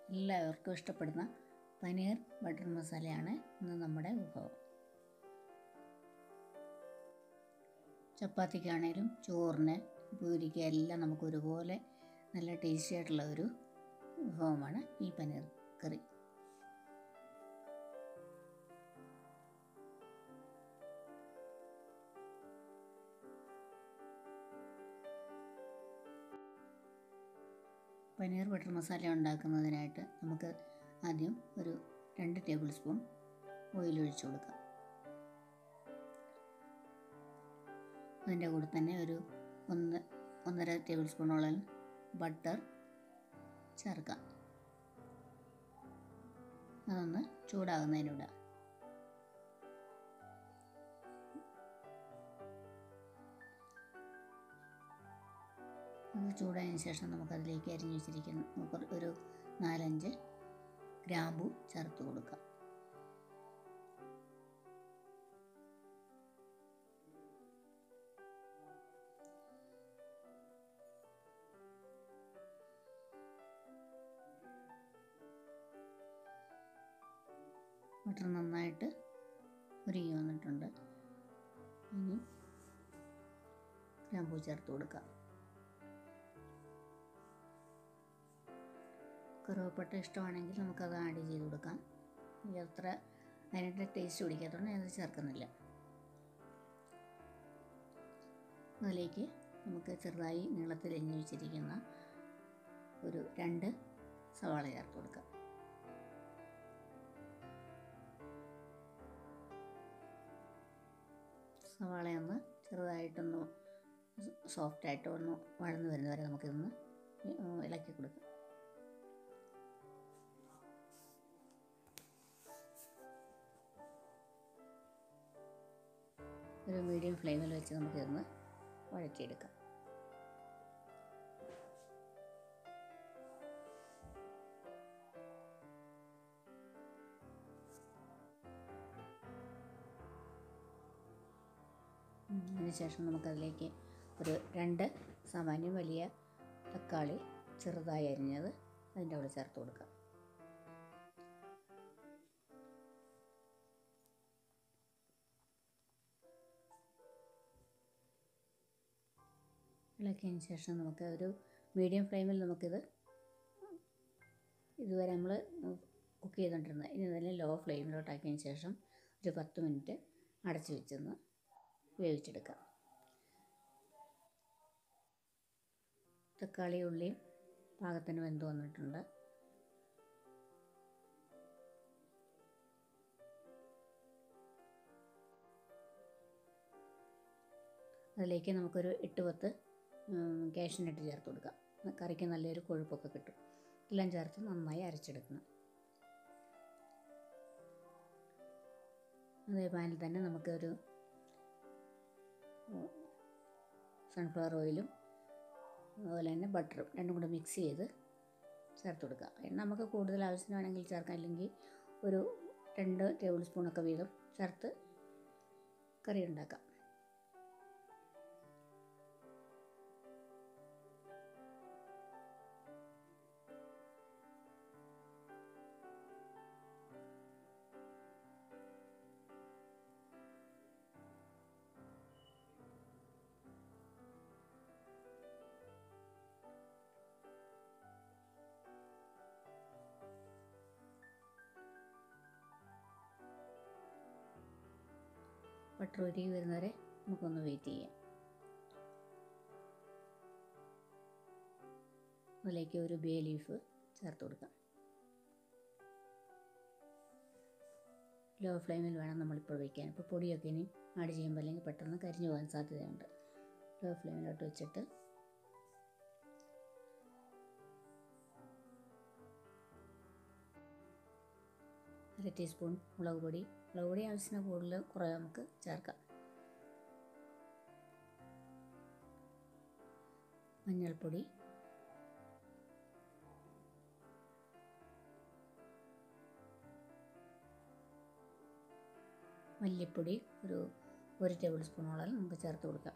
എല്ലാവർക്കും ഇഷ്ടപ്പെടുന്ന പനീർ ബട്ടർ മസാലയാണ് ഇന്ന് നമ്മുടെ വിഭവം ചപ്പാത്തിക്കാണേലും ചോറിന് പൂരിക്ക് എല്ലാം നമുക്ക് ഒരുപോലെ നല്ല ടേസ്റ്റി ആയിട്ടുള്ള ഒരു വിഭവമാണ് ഈ പനീർ കറി പനീർ ബട്ടർ മസാല ഉണ്ടാക്കുന്നതിനായിട്ട് നമുക്ക് ആദ്യം ഒരു രണ്ട് ടേബിൾ സ്പൂൺ ഓയിൽ ഒഴിച്ചു കൊടുക്കാം അതിൻ്റെ കൂടെ തന്നെ ഒരു ഒന്ന് ഒന്നര ടേബിൾ സ്പൂണോളം ബട്ടർ ചേർക്കാം അതൊന്ന് ചൂടാകുന്നതിനിടാം അത് ചൂടായതിന് ശേഷം നമുക്കതിലേക്ക് അരിഞ്ഞു വെച്ചിരിക്കുന്ന ഒരു നാലഞ്ച് ഗ്രാമ്പു ചേർത്ത് കൊടുക്കാം ബട്ടർ നന്നായിട്ട് ഉരുകി വന്നിട്ടുണ്ട് ഇനി ഗ്രാമ്പൂ ചേർത്ത് കൊടുക്കാം കറുവപ്പട്ട ഇഷ്ടമാണെങ്കിൽ നമുക്കത് ആഡ് ചെയ്ത് കൊടുക്കാം ഇത് അത്ര അതിനായിട്ട് ടേസ്റ്റ് പിടിക്കാത്തതുകൊണ്ട് ഞാനത് ചേർക്കുന്നില്ല അതിലേക്ക് നമുക്ക് ചെറുതായി നീളത്തിൽ എഞ്ഞി വെച്ചിരിക്കുന്ന ഒരു രണ്ട് സവാള ചേർത്ത് കൊടുക്കാം സവാളയൊന്ന് ചെറുതായിട്ടൊന്ന് സോഫ്റ്റായിട്ട് ഒന്ന് വഴന്ന് വരുന്നവരെ നമുക്കിതൊന്ന് ഇളക്കി കൊടുക്കാം ഒരു മീഡിയം ഫ്ലെയിമിൽ വെച്ച് നമുക്കിതൊന്ന് വഴറ്റിയെടുക്കാം അതിനുശേഷം നമുക്കതിലേക്ക് ഒരു രണ്ട് സാമാന്യം വലിയ തക്കാളി ചെറുതായി അരിഞ്ഞത് അതിൻ്റെ കൂടെ ചേർത്ത് കൊടുക്കാം ഇളക്കിയതിന് ശേഷം നമുക്ക് ഒരു മീഡിയം ഫ്ലെയിമിൽ നമുക്കിത് ഇതുവരെ നമ്മൾ കുക്ക് ചെയ്തുകൊണ്ടിരുന്നത് ഇനി തന്നെ ലോ ഫ്ലെയിമിലോട്ടാക്കിയതിന് ശേഷം ഒരു പത്ത് മിനിറ്റ് അടച്ചു വെച്ചൊന്ന് വേവിച്ചെടുക്കാം തക്കാളി ഉള്ളിയും പാകത്തിന് വെന്ത് വന്നിട്ടുണ്ട് അതിലേക്ക് നമുക്കൊരു എട്ട് പത്ത് കാഷ്നട്ട് ചേർത്ത് കൊടുക്കാം കറിക്ക് നല്ലൊരു കൊഴുപ്പൊക്കെ കിട്ടും എല്ലാം ചേർത്ത് നന്നായി അരച്ചെടുക്കണം അതേ പാനിൽ തന്നെ നമുക്കൊരു സൺഫ്ലവർ ഓയിലും അതുപോലെ തന്നെ ബട്ടറും രണ്ടും കൂടെ മിക്സ് ചെയ്ത് ചേർത്ത് കൊടുക്കുക എണ്ണ നമുക്ക് കൂടുതൽ ആവശ്യമാണെങ്കിൽ ചേർക്കാം അല്ലെങ്കിൽ ഒരു രണ്ട് ടേബിൾ സ്പൂണൊക്കെ വീതം ചേർത്ത് കറി ഉണ്ടാക്കാം ബട്ടർ ഉരുകി വരുന്നവരെ നമുക്കൊന്ന് വെയിറ്റ് ചെയ്യാം അതിലേക്ക് ഒരു ബേ ലീഫ് ചേർത്ത് കൊടുക്കാം ലോ ഫ്ലെയിമിൽ വേണം നമ്മളിപ്പോൾ വയ്ക്കാൻ ഇപ്പോൾ പൊടിയൊക്കെ ഇനി ആഡ് ചെയ്യുമ്പോൾ അല്ലെങ്കിൽ പെട്ടെന്ന് കരിഞ്ഞു പോകാൻ സാധ്യതയുണ്ട് ലോ ഫ്ലെയിമിലോട്ട് വെച്ചിട്ട് അര ടീസ്പൂൺ മുളക് പൊടി മുളക് പൊടി ആവശ്യത്തിന് കൂടുതൽ കുറേ നമുക്ക് ചേർക്കാം മഞ്ഞൾപ്പൊടി മല്ലിപ്പൊടി ഒരു ഒരു ടേബിൾ സ്പൂണോളം നമുക്ക് ചേർത്ത് കൊടുക്കാം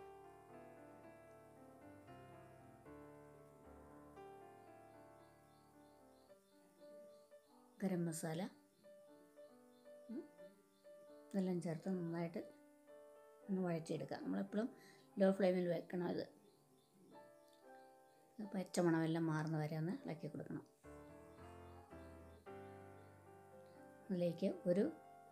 ഗരം മസാല ഉം, ഇതെല്ലാം ചേർത്ത് നന്നായിട്ട് ഒന്ന് വഴറ്റിയെടുക്കുക നമ്മളെപ്പോഴും ലോ ഫ്ലെയിമിൽ വെക്കണം ഇത് പച്ചമണമെല്ലാം മാറുന്ന വരെ ഒന്ന് ഇളക്കി കൊടുക്കണം അതിലേക്ക് ഒരു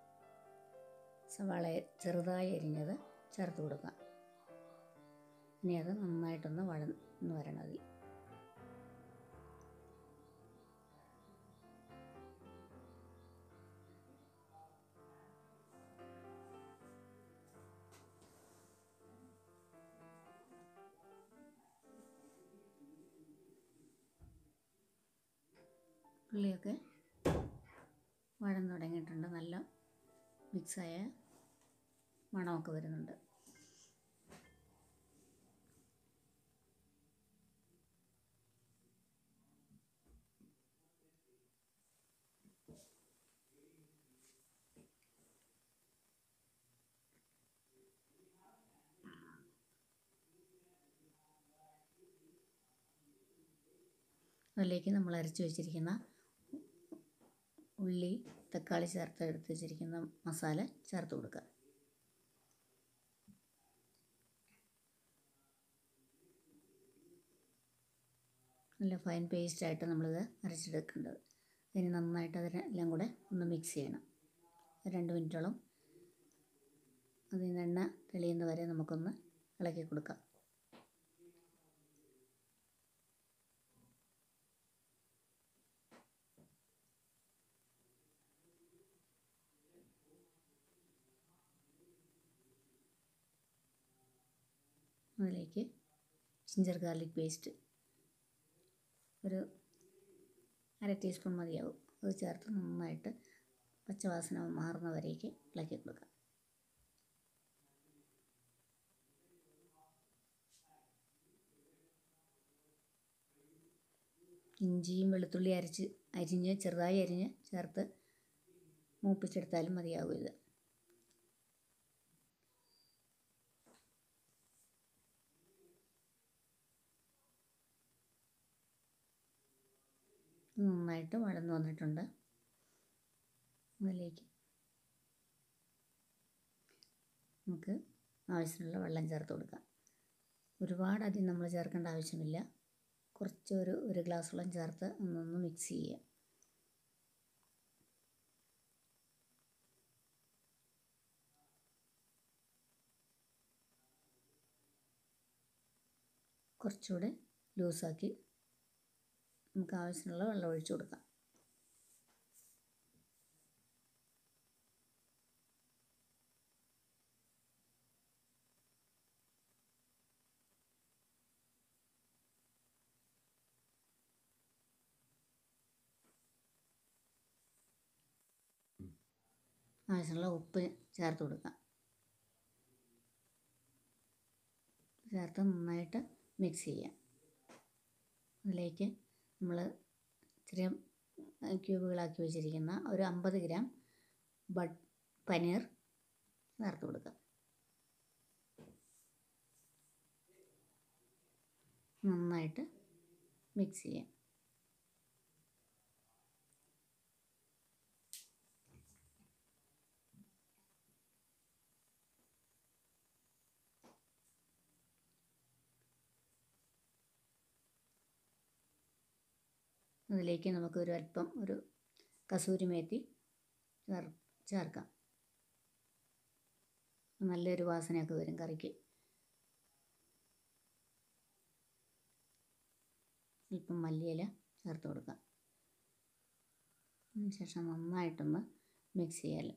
സവാള ചെറുതായി അരിഞ്ഞത് ചേർത്ത് കൊടുക്കുക ഇനി അത് നന്നായിട്ടൊന്ന് വഴന്ന് വരണം അതിൽ ഉള്ളിയൊക്കെ വഴന്ന് തുടങ്ങിയിട്ടുണ്ട് നല്ല മിക്സായ മണമൊക്കെ വരുന്നുണ്ട് അതിലേക്ക് നമ്മൾ അരച്ച് വെച്ചിരിക്കുന്ന ഉള്ളി തക്കാളി ചേർത്ത് എടുത്ത് വെച്ചിരിക്കുന്ന മസാല ചേർത്ത് കൊടുക്കുക നല്ല ഫൈൻ പേസ്റ്റായിട്ട് നമ്മളിത് അരച്ചെടുക്കേണ്ടത് ഇനി നന്നായിട്ട് അതിനെല്ലാം കൂടെ ഒന്ന് മിക്സ് ചെയ്യണം രണ്ട് മിനിറ്റോളം അതിൽ നിന്ന് എണ്ണ തെളിയുന്ന വരെ നമുക്കൊന്ന് ഇളക്കി കൊടുക്കാം അതിലേക്ക് ജിഞ്ചർ ഗാർലിക് പേസ്റ്റ് ഒരു അര ടീസ്പൂൺ മതിയാവും അത് ചേർത്ത് നന്നായിട്ട് പച്ചവാസന മാറുന്ന വരേക്ക് ഇളക്കി കൊടുക്കുക ഇഞ്ചിയും വെളുത്തുള്ളി അരച്ച് അരിഞ്ഞ് ചെറുതായി അരിഞ്ഞ് ചേർത്ത് മൂപ്പിച്ചെടുത്താലും മതിയാകും ഇത് നന്നായിട്ട് വഴന്നു വന്നിട്ടുണ്ട് അതിലേക്ക് നമുക്ക് ആവശ്യമുള്ള വെള്ളം ചേർത്ത് കൊടുക്കാം ഒരുപാട് അധികം നമ്മൾ ചേർക്കേണ്ട ആവശ്യമില്ല കുറച്ച് ഒരു ഒരു ഗ്ലാസ് വെള്ളം ചേർത്ത് ഒന്നൊന്ന് മിക്സ് ചെയ്യുക കുറച്ചുകൂടെ ലൂസാക്കി നമുക്ക് ആവശ്യമുള്ള വെള്ളം ഒഴിച്ചു കൊടുക്കാം ആവശ്യമുള്ള ഉപ്പ് ചേർത്ത് കൊടുക്കാം ചേർത്ത് നന്നായിട്ട് മിക്സ് ചെയ്യാം അതിലേക്ക് നമ്മൾ ചെറിയ ക്യൂബുകളാക്കി വെച്ചിരിക്കുന്ന ഒരു അമ്പത് ഗ്രാം ബട്ട് പനീർ ചേർത്ത് കൊടുക്കുക നന്നായിട്ട് മിക്സ് ചെയ്യാം അതിലേക്ക് നമുക്ക് ഒരു അല്പം ഒരു കസൂരി മേത്തി ചേർ ചേർക്കാം നല്ലൊരു വാസനയൊക്കെ വരും കറിക്ക് അല്പം മല്ലിയില ചേർത്ത് കൊടുക്കാം അതിന് ശേഷം നന്നായിട്ടൊന്ന് മിക്സ് ചെയ്യാൽ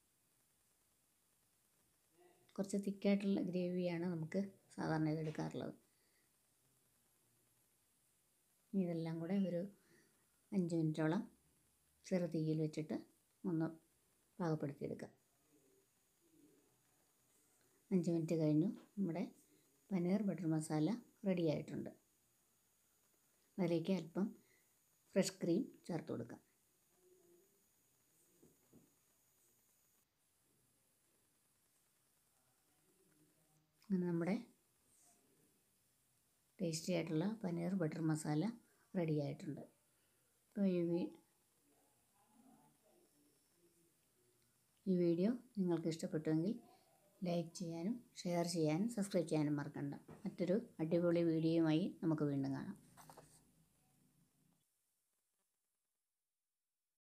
കുറച്ച് തിക്കായിട്ടുള്ള ഗ്രേവിയാണ് നമുക്ക് സാധാരണ ഇത് എടുക്കാറുള്ളത് ഇതെല്ലാം കൂടെ ഒരു അഞ്ച് മിനിറ്റോളം ചെറു തീയിൽ വെച്ചിട്ട് ഒന്ന് പാകപ്പെടുത്തിയെടുക്കുക അഞ്ച് മിനിറ്റ് കഴിഞ്ഞു നമ്മുടെ പനീർ ബട്ടർ മസാല റെഡി ആയിട്ടുണ്ട് അതിലേക്ക് അല്പം ഫ്രഷ് ക്രീം ചേർത്ത് കൊടുക്കാം അങ്ങനെ നമ്മുടെ ടേസ്റ്റി ആയിട്ടുള്ള പനീർ ബട്ടർ മസാല റെഡി ആയിട്ടുണ്ട് അപ്പോൾ ഈ വീ ഈ വീഡിയോ നിങ്ങൾക്ക് ഇഷ്ടപ്പെട്ടുവെങ്കിൽ ലൈക്ക് ചെയ്യാനും ഷെയർ ചെയ്യാനും സബ്സ്ക്രൈബ് ചെയ്യാനും മറക്കണ്ട മറ്റൊരു അടിപൊളി വീഡിയോയുമായി നമുക്ക് വീണ്ടും കാണാം